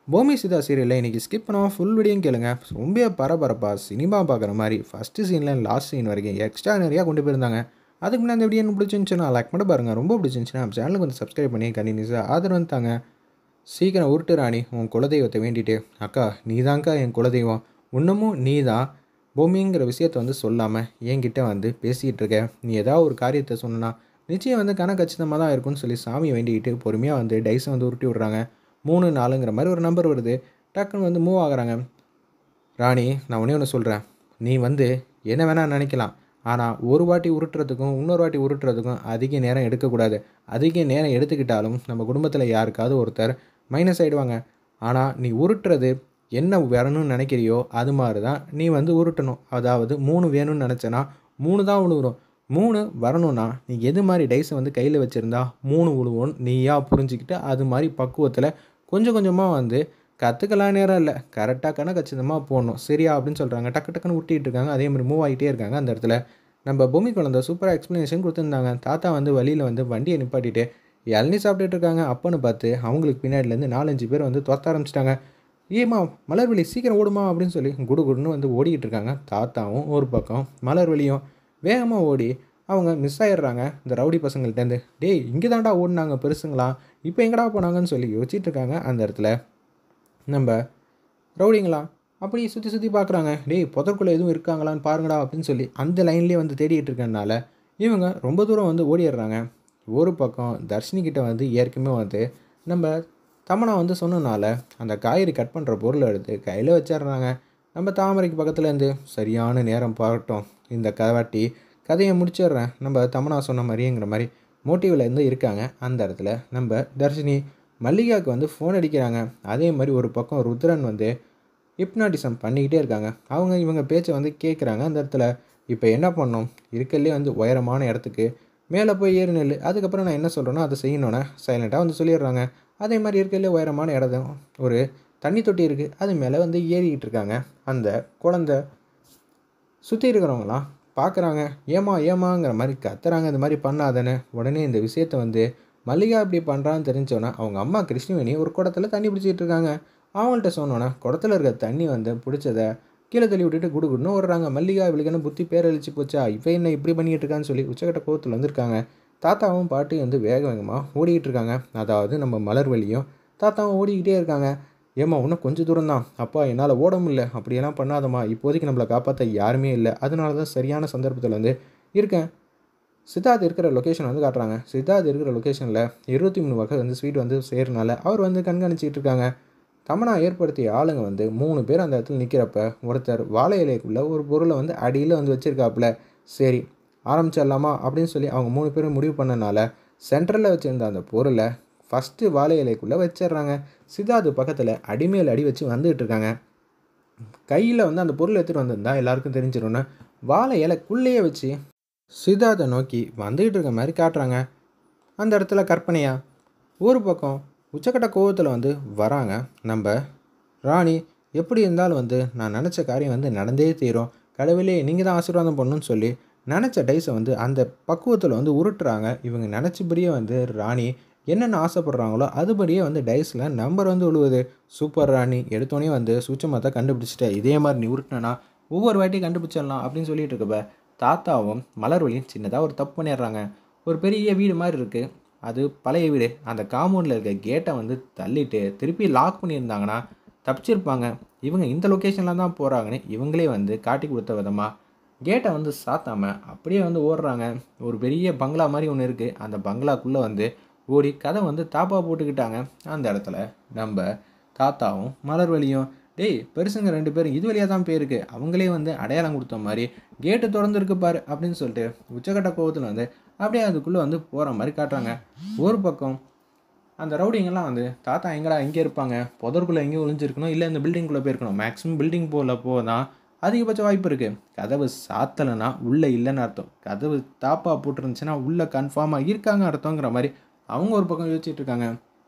பூமி சிதா சீரியலில் இன்றைக்கி ஸ்கிப் பண்ணாமல் ஃபுல் வீடியோயும் கேளுங்க ரொம்ப பரபரப்பாக சினிமா பார்க்குற மாதிரி ஃபஸ்ட்டு சீனில் லாஸ்ட் சீன் வரைக்கும் எக்ஸ்ட்ரா நிறையா கொண்டு போயிருந்தாங்க அதுக்கு முன்னாடி அந்த வீடியோ எனக்கு பிடிச்சிருந்துச்சுன்னா லைக் பண்ணி பாருங்கள் ரொம்ப பிடிச்சிருந்துச்சுன்னா நம்ம சேனலுக்கு வந்து சப்ஸ்கிரைப் பண்ணி கண்டினியூஸாக ஆதரவு வந்துட்டாங்க சீக்கிரம் உருட்டு ராணி உன் குலதெய்வத்தை வேண்டிட்டு அக்கா நீ தான்க்கா என் குலதெய்வம் இன்னமும் நீ தான் பூமிங்கிற விஷயத்த வந்து சொல்லாமல் என்கிட்ட வந்து பேசிகிட்டு இருக்க நீ ஏதாவது ஒரு காரியத்தை சொன்னா நிச்சயம் வந்து கணக்கச்சிதமாக தான் இருக்கும்னு சொல்லி சாமி வேண்டிக்கிட்டு பொறுமையாக வந்து டைஸை வந்து உருட்டி விட்றாங்க மூணு நாலுங்கிற மாதிரி ஒரு நம்பர் வருது டக்குன்னு வந்து மூவ் ஆகுறாங்க ராணி நான் ஒன்றே ஒன்று சொல்கிறேன் நீ வந்து என்ன வேணால் நினைக்கலாம் ஆனால் ஒரு வாட்டி உருட்டுறதுக்கும் இன்னொரு வாட்டி உருட்டுறதுக்கும் அதிக நேரம் எடுக்கக்கூடாது அதிக நேரம் எடுத்துக்கிட்டாலும் நம்ம குடும்பத்தில் யாருக்காவது ஒருத்தர் மைனஸ் ஆகிடுவாங்க ஆனால் நீ உருட்டுறது என்ன வரணும்னு நினைக்கிறியோ அது மாதிரி தான் நீ வந்து உருட்டணும் அதாவது மூணு வேணும்னு நினச்சேன்னா மூணு தான் விழுவுறோம் மூணு வரணும்னா நீ எது மாதிரி டைஸை வந்து கையில் வச்சுருந்தா மூணு விழுவோன்னு நீயா புரிஞ்சுக்கிட்டு அது மாதிரி பக்குவத்தில் கொஞ்சம் கொஞ்சமாக வந்து கற்றுக்கலாம் நேரம் இல்லை கரெக்டாக கணக்கச்சிதமாக போடணும் சரியா அப்படின்னு சொல்கிறாங்க டக்கு டக்குன்னு விட்டிட்டு இருக்காங்க அதே மாதிரி மூவ் ஆகிட்டே இருக்காங்க அந்த இடத்துல நம்ம பூமி குழந்தை சூப்பராக எக்ஸ்ப்ளனேஷன் கொடுத்துருந்தாங்க தாத்தா வந்து வழியில் வந்து வண்டியை நிப்பாட்டிட்டு இளநீ சாப்பிட்டுட்டு இருக்காங்க அப்பன்னு பார்த்து அவங்களுக்கு பின்னாடிலேருந்து நாலஞ்சு பேர் வந்து துரத்த ஆரம்பிச்சிட்டாங்க ஏமா மலர்வெளி சீக்கிரம் ஓடுமா அப்படின்னு சொல்லி குடு குடுன்னு வந்து ஓடிக்கிட்டு இருக்காங்க தாத்தாவும் ஒரு பக்கம் மலர்வெளியும் வேகமாக ஓடி அவங்க மிஸ் ஆயிடுறாங்க இந்த ரவுடி பசங்கள்ட்டேருந்து டேய் இங்கே தாண்டா ஓடினாங்க பெருசுங்களா இப்போ எங்கடா போனாங்கன்னு சொல்லி யோசிச்சுட்டு இருக்காங்க அந்த இடத்துல நம்ம ரவுடிங்களா அப்படி சுற்றி சுற்றி பார்க்குறாங்க டேய் புதற்குள்ளே எதுவும் இருக்காங்களான்னு பாருங்கடா அப்படின்னு சொல்லி அந்த லைன்லேயே வந்து தேடிட்டு இருக்கறனால இவங்க ரொம்ப தூரம் வந்து ஓடிடுறாங்க ஒரு பக்கம் தர்ஷினி கிட்ட வந்து ஏற்கனவே வந்து நம்ம தமனா வந்து சொன்னனால அந்த காய்கறி கட் பண்ணுற பொருளை எடுத்து கையில் வச்சிடுறாங்க நம்ம தாமரைக்கு பக்கத்துலேருந்து சரியான நேரம் பார்க்கட்டும் இந்த கவாட்டி கதையை முடிச்சிடுறேன் நம்ம தமனா சொன்ன மாதிரிங்கிற மாதிரி மோட்டிவில் இருந்து இருக்காங்க அந்த இடத்துல நம்ம தர்ஷினி மல்லிகாவுக்கு வந்து ஃபோன் அடிக்கிறாங்க அதே மாதிரி ஒரு பக்கம் ருத்ரன் வந்து ஹிப்னாட்டிசம் பண்ணிக்கிட்டே இருக்காங்க அவங்க இவங்க பேச்சை வந்து கேட்குறாங்க அந்த இடத்துல இப்போ என்ன பண்ணோம் இருக்கல்லே வந்து உயரமான இடத்துக்கு மேலே போய் ஏறி நெல் அதுக்கப்புறம் நான் என்ன சொல்கிறேனோ அதை செய்யணுன்னே சைலண்ட்டாக வந்து சொல்லிடுறாங்க அதே மாதிரி இருக்கல்லே உயரமான இடம் ஒரு தண்ணி தொட்டி இருக்குது அது மேலே வந்து ஏறிக்கிட்டு இருக்காங்க அந்த குழந்த சுற்றி இருக்கிறவங்களாம் பார்க்குறாங்க ஏமா ஏமாங்கிற மாதிரி கத்துறாங்க இந்த மாதிரி பண்ணாதானே உடனே இந்த விஷயத்த வந்து மல்லிகா இப்படி பண்ணுறான்னு தெரிஞ்சோன்னே அவங்க அம்மா கிருஷ்ணவேணி ஒரு குடத்துல தண்ணி பிடிச்சிட்டு இருக்காங்க அவங்கள்ட்ட சொன்னோன்னே குடத்துல இருக்க தண்ணி வந்து பிடிச்சத கீழே தள்ளி விட்டுட்டு குடு குடுன்னு ஓடுறாங்க மல்லிகா இவளுக்கு புத்தி பேரழிச்சு போச்சா இப்போ என்ன இப்படி பண்ணிக்கிட்டு இருக்கான்னு சொல்லி உச்சக்கட்ட கோவத்தில் வந்திருக்காங்க தாத்தாவும் பாட்டியும் வந்து வேக வேகமாக ஓடிக்கிட்டு இருக்காங்க அதாவது நம்ம மலர்வழியும் தாத்தாவும் ஓடிக்கிட்டே இருக்காங்க ஏம்மா இன்னும் கொஞ்சம் தூரம் தான் அப்பா என்னால் ஓட முடியல அப்படியெல்லாம் பண்ணாதம்மா இப்போதைக்கு நம்மளை காப்பாற்ற யாருமே இல்லை அதனால தான் சரியான சந்தர்ப்பத்தில் வந்து இருக்கேன் சித்தார்த் இருக்கிற லொக்கேஷன் வந்து காட்டுறாங்க சித்தார்த் இருக்கிற லொக்கேஷனில் இருபத்தி மூணு வகை வந்து ஸ்வீட் வந்து சேர்றனால அவர் வந்து கண்காணிச்சிட்டு இருக்காங்க தமனா ஏற்படுத்திய ஆளுங்க வந்து மூணு பேர் அந்த இடத்துல நிற்கிறப்ப ஒருத்தர் வாழை இலைக்குள்ளே ஒரு பொருளை வந்து அடியில் வந்து வச்சுருக்காப்புல சரி ஆரம்பிச்சிடலாமா அப்படின்னு சொல்லி அவங்க மூணு பேரும் முடிவு பண்ணனால சென்டரில் வச்சுருந்த அந்த பொருளை ஃபஸ்ட்டு வாழை இலைக்குள்ளே வச்சிடுறாங்க சித்தார்த்து பக்கத்தில் அடிமேல் அடி வச்சு வந்துகிட்டு இருக்காங்க கையில் வந்து அந்த பொருள் எடுத்துகிட்டு வந்திருந்தா எல்லாருக்கும் தெரிஞ்சிடும்னு வாழை இலைக்குள்ளேயே வச்சு சித்தார்த்தை நோக்கி வந்துகிட்டு இருக்க மாதிரி காட்டுறாங்க அந்த இடத்துல கற்பனையா ஒரு பக்கம் உச்சக்கட்ட கோவத்தில் வந்து வராங்க நம்ம ராணி எப்படி இருந்தாலும் வந்து நான் நினச்ச காரியம் வந்து நடந்தே தீரும் கடவுளே நீங்கள் தான் ஆசீர்வாதம் பண்ணணும்னு சொல்லி நினச்ச டைஸை வந்து அந்த பக்குவத்தில் வந்து உருட்டுறாங்க இவங்க நினச்சபடியே வந்து ராணி என்னென்ன ஆசைப்படுறாங்களோ அதுபடியே வந்து டைஸில் நம்பர் வந்து விழுவுது சூப்பர் ராணி எடுத்தோடனே வந்து சூச்சமாக கண்டுபிடிச்சிட்டேன் இதே மாதிரி நீ உருட்டினா ஒவ்வொரு வாட்டியும் கண்டுபிடிச்சிடலாம் அப்படின்னு சொல்லிட்டு இருக்கப்ப தாத்தாவும் மலர்வழியும் சின்னதாக ஒரு தப்பு பண்ணிடுறாங்க ஒரு பெரிய வீடு மாதிரி இருக்குது அது பழைய வீடு அந்த காம்பவுண்டில் இருக்க கேட்டை வந்து தள்ளிட்டு திருப்பி லாக் பண்ணியிருந்தாங்கன்னா தப்பிச்சிருப்பாங்க இவங்க இந்த லொக்கேஷனில் தான் போகிறாங்கன்னு இவங்களே வந்து காட்டி கொடுத்த விதமாக கேட்டை வந்து சாத்தாமல் அப்படியே வந்து ஓடுறாங்க ஒரு பெரிய பங்களா மாதிரி ஒன்று இருக்குது அந்த பங்களாக்குள்ளே வந்து ஓடி கதை வந்து தாப்பா போட்டுக்கிட்டாங்க அந்த இடத்துல நம்ம தாத்தாவும் மலர்வழியும் டேய் பெருசுங்க ரெண்டு பேரும் இது வழியாக தான் போயிருக்கு அவங்களே வந்து அடையாளம் கொடுத்த மாதிரி கேட்டு திறந்துருக்கு பாரு அப்படின்னு சொல்லிட்டு உச்சக்கட்ட கோவத்தில் வந்து அப்படியே அதுக்குள்ளே வந்து போகிற மாதிரி காட்டுறாங்க ஒரு பக்கம் அந்த ரவுடிங்கெல்லாம் வந்து தாத்தா எங்கடா எங்கே இருப்பாங்க புதற்குள்ளே எங்கேயும் ஒளிஞ்சிருக்கணும் இல்லை இந்த பில்டிங்குள்ளே போயிருக்கணும் மேக்ஸிமம் பில்டிங் போகல போதான் அதிகபட்ச வாய்ப்பு இருக்குது கதவு சாத்தலைன்னா உள்ளே இல்லைன்னு அர்த்தம் கதவு தாப்பா போட்டுருந்துச்சுன்னா உள்ளே கன்ஃபார்மாக இருக்காங்க அர்த்தங்கிற மாதிரி அவங்க ஒரு பக்கம் யோசிச்சுட்டு இருக்காங்க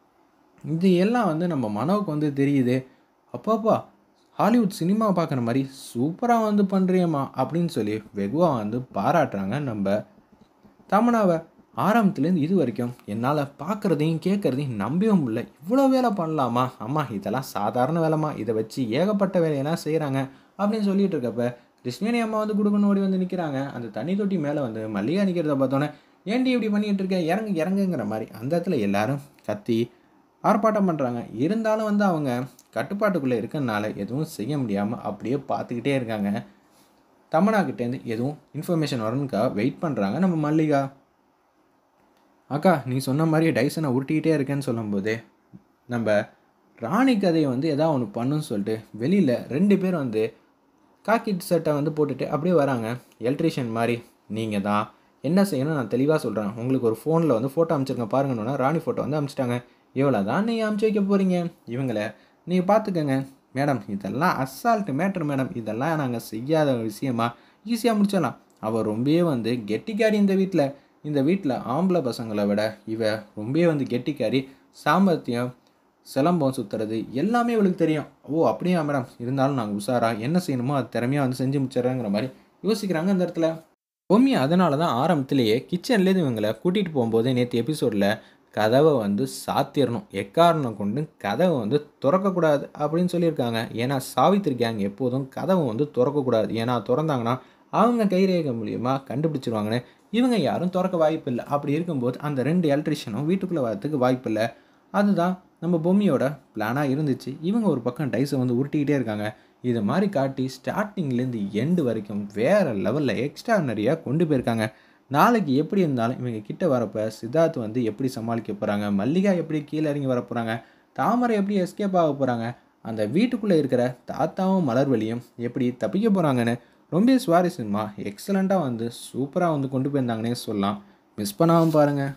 இது எல்லாம் வந்து நம்ம மனோவுக்கு வந்து தெரியுது அப்பாப்பா ஹாலிவுட் சினிமா பார்க்குற மாதிரி சூப்பராக வந்து பண்ணுறியம்மா அப்படின்னு சொல்லி வெகுவாக வந்து பாராட்டுறாங்க நம்ம தமனாவை ஆரம்பத்துலேருந்து இது வரைக்கும் என்னால் பார்க்குறதையும் கேட்குறதையும் நம்பவே முடியல இவ்வளோ வேலை பண்ணலாமா அம்மா இதெல்லாம் சாதாரண வேலைம்மா இதை வச்சு ஏகப்பட்ட வேலையெல்லாம் செய்கிறாங்க அப்படின்னு சொல்லிட்டு இருக்கப்ப கிருஷ்ணவேணி அம்மா வந்து குடுக்குன்னு ஓடி வந்து நிற்கிறாங்க அந்த தண்ணி தொட்டி மேலே வந்து மல்லிகா நிற்கிறத பார்த்தோன்னே ஏன்டி இப்படி பண்ணிகிட்டு இருக்க இறங்கு இறங்குங்கிற மாதிரி அந்த இடத்துல எல்லாரும் கத்தி ஆர்ப்பாட்டம் பண்ணுறாங்க இருந்தாலும் வந்து அவங்க கட்டுப்பாட்டுக்குள்ளே இருக்கறனால எதுவும் செய்ய முடியாமல் அப்படியே பார்த்துக்கிட்டே இருக்காங்க தமனாக்கிட்டேருந்து எதுவும் இன்ஃபர்மேஷன் வரணுக்கா வெயிட் பண்ணுறாங்க நம்ம மல்லிகா அக்கா நீ சொன்ன மாதிரி டைசனை உருட்டிக்கிட்டே இருக்கேன்னு சொல்லும்போது நம்ம ராணி கதையை வந்து எதாவது ஒன்று பண்ணுன்னு சொல்லிட்டு வெளியில் ரெண்டு பேர் வந்து காக்கி சட்டை வந்து போட்டுட்டு அப்படியே வராங்க எலக்ட்ரிஷியன் மாதிரி நீங்கள் தான் என்ன செய்யணும் நான் தெளிவாக சொல்கிறேன் உங்களுக்கு ஒரு ஃபோனில் வந்து ஃபோட்டோ அனுப்பிச்சிருக்கேன் பாருங்கன்னு ராணி ஃபோட்டோ வந்து அனுப்பிச்சிட்டாங்க இவ்வளோ தான் நீங்கள் அனுப்பிச்சி வைக்க போகிறீங்க இவங்களை நீங்கள் பார்த்துக்கங்க மேடம் இதெல்லாம் அசால்ட்டு மேட்ரு மேடம் இதெல்லாம் நாங்கள் செய்யாத விஷயமா ஈஸியாக முடிச்சிடலாம் அவள் ரொம்பவே வந்து கெட்டிக்காரி இந்த வீட்டில் இந்த வீட்டில் ஆம்பளை பசங்களை விட இவ ரொம்பவே வந்து கெட்டிக்காரி சாமர்த்தியம் சிலம்பம் சுற்றுறது எல்லாமே இவளுக்கு தெரியும் ஓ அப்படியா மேடம் இருந்தாலும் நாங்கள் உஷாரா என்ன செய்யணுமோ அது திறமையாக வந்து செஞ்சு முடிச்சிடறேங்கிற மாதிரி யோசிக்கிறாங்க அந்த இடத்துல பொம்மி அதனால தான் ஆரம்பத்திலேயே கிச்சன்லேருந்து இவங்களை கூட்டிகிட்டு போகும்போது நேற்று எபிசோடில் கதவை வந்து சாத்திடணும் எக்காரணம் கொண்டு கதவை வந்து திறக்கக்கூடாது அப்படின்னு சொல்லியிருக்காங்க ஏன்னா சாவித்திரி கேங் எப்போதும் கதவை வந்து திறக்கக்கூடாது ஏன்னா திறந்தாங்கன்னா அவங்க கைரேகை மூலியமாக கண்டுபிடிச்சிருவாங்கன்னு இவங்க யாரும் திறக்க வாய்ப்பு இல்லை அப்படி இருக்கும்போது அந்த ரெண்டு எலக்ட்ரிஷியனும் வீட்டுக்குள்ளே வரதுக்கு வாய்ப்பு இல்லை அதுதான் நம்ம பொம்மியோட பிளானாக இருந்துச்சு இவங்க ஒரு பக்கம் டைஸை வந்து உருட்டிக்கிட்டே இருக்காங்க இது மாதிரி காட்டி ஸ்டார்டிங்லேருந்து எண்டு வரைக்கும் வேறு லெவலில் எக்ஸ்ட்ரானரியாக கொண்டு போயிருக்காங்க நாளைக்கு எப்படி இருந்தாலும் இவங்க கிட்ட வரப்போ சித்தார்த் வந்து எப்படி சமாளிக்க போகிறாங்க மல்லிகா எப்படி கீழே இறங்கி வர போகிறாங்க தாமரை எப்படி எஸ்கேப் ஆக போகிறாங்க அந்த வீட்டுக்குள்ளே இருக்கிற தாத்தாவும் மலர்வழியும் எப்படி தப்பிக்க போகிறாங்கன்னு ரொம்ப சுவாரஸ்யமாக எக்ஸலண்ட்டாக வந்து சூப்பராக வந்து கொண்டு போயிருந்தாங்கன்னே சொல்லலாம் மிஸ் பண்ணாமல் பாருங்கள்